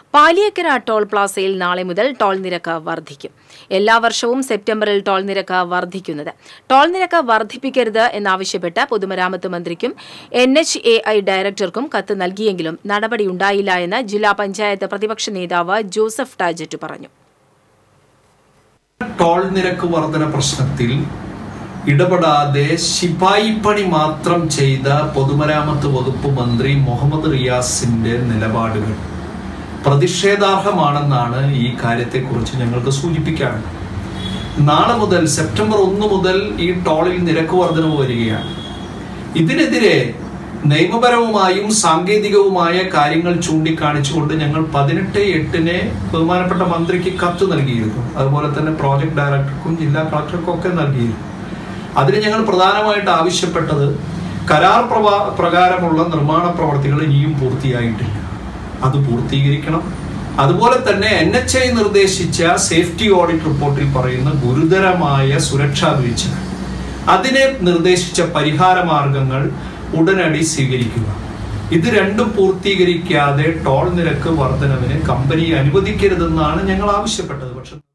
Paliyekkara toll പ്ലാസയിൽ നാളെ മുതൽ toll നിരക്ക് വർദ്ധിക്കും എല്ലാ വർഷവും സെപ്റ്റംബറിൽ ടോൾ നിരക്ക് വർദ്ധിക്കുന്നത് ടോൾ നിരക്ക് വർദ്ധിപ്പിക്കരുത് എന്നാവശ്യപ്പെട്ട് പൊതുമരാമത്ത് മന്ത്രിക്കും എൻ എച്ച് എ ഐ ഡയറക്ടർക്കും കത്ത് നൽകിയെങ്കിലും നടപടിയുണ്ടായില്ല എന്ന് ജില്ലാ പഞ്ചായത്ത് പ്രതിപക്ഷ നേതാവ് ജോസഫ് ടാജറ്റ് പറഞ്ഞു ടോൾ നിരക്ക് വർധന പ്രശ്നത്തിൽ ഇടപെടാതെ ശിപായി പണി മാത്രം ചെയ്ത പൊതുമരാമത്ത് വകുപ്പ് മന്ത്രി മുഹമ്മദ് റിയാസിന്റെ നിലപാടുകൾ പ്രതിഷേധാർഹമാണെന്നാണ് ഈ കാര്യത്തെക്കുറിച്ച് ഞങ്ങൾക്ക് സൂചിപ്പിക്കാനുള്ളത് നാളെ മുതൽ സെപ്റ്റംബർ ഒന്ന് മുതൽ ഈ ടോളിൽ നിരക്ക് വർധനവ് വരികയാണ് ഇതിനെതിരെ നിയമപരവുമായും സാങ്കേതികവുമായ കാര്യങ്ങൾ ചൂണ്ടിക്കാണിച്ചുകൊണ്ട് ഞങ്ങൾ പതിനെട്ട് എട്ടിന് ബഹുമാനപ്പെട്ട മന്ത്രിക്ക് കത്ത് നൽകിയിരുന്നു അതുപോലെ തന്നെ പ്രോജക്ട് ഡയറക്ടർക്കും ജില്ലാ കളക്ടർക്കും ഒക്കെ നൽകിയിരുന്നു അതിന് ഞങ്ങൾ പ്രധാനമായിട്ട് ആവശ്യപ്പെട്ടത് കരാർ പ്രവാ പ്രകാരമുള്ള നിർമ്മാണ പ്രവർത്തികൾ ഇനിയും പൂർത്തിയായിട്ടില്ല അത് പൂർത്തീകരിക്കണം അതുപോലെ തന്നെ എൻ എച്ച് ഐ നിർദ്ദേശിച്ച സേഫ്റ്റി ഓഡിറ്റ് റിപ്പോർട്ടിൽ പറയുന്ന ഗുരുതരമായ സുരക്ഷാ വീഴ്ച അതിനെ നിർദ്ദേശിച്ച പരിഹാര മാർഗങ്ങൾ ഉടനടി സ്വീകരിക്കുക ഇത് രണ്ടും പൂർത്തീകരിക്കാതെ ടോൾ നിരക്ക് വർധനവിന് കമ്പനി അനുവദിക്കരുതെന്നാണ് ഞങ്ങൾ ആവശ്യപ്പെട്ടത് പക്ഷെ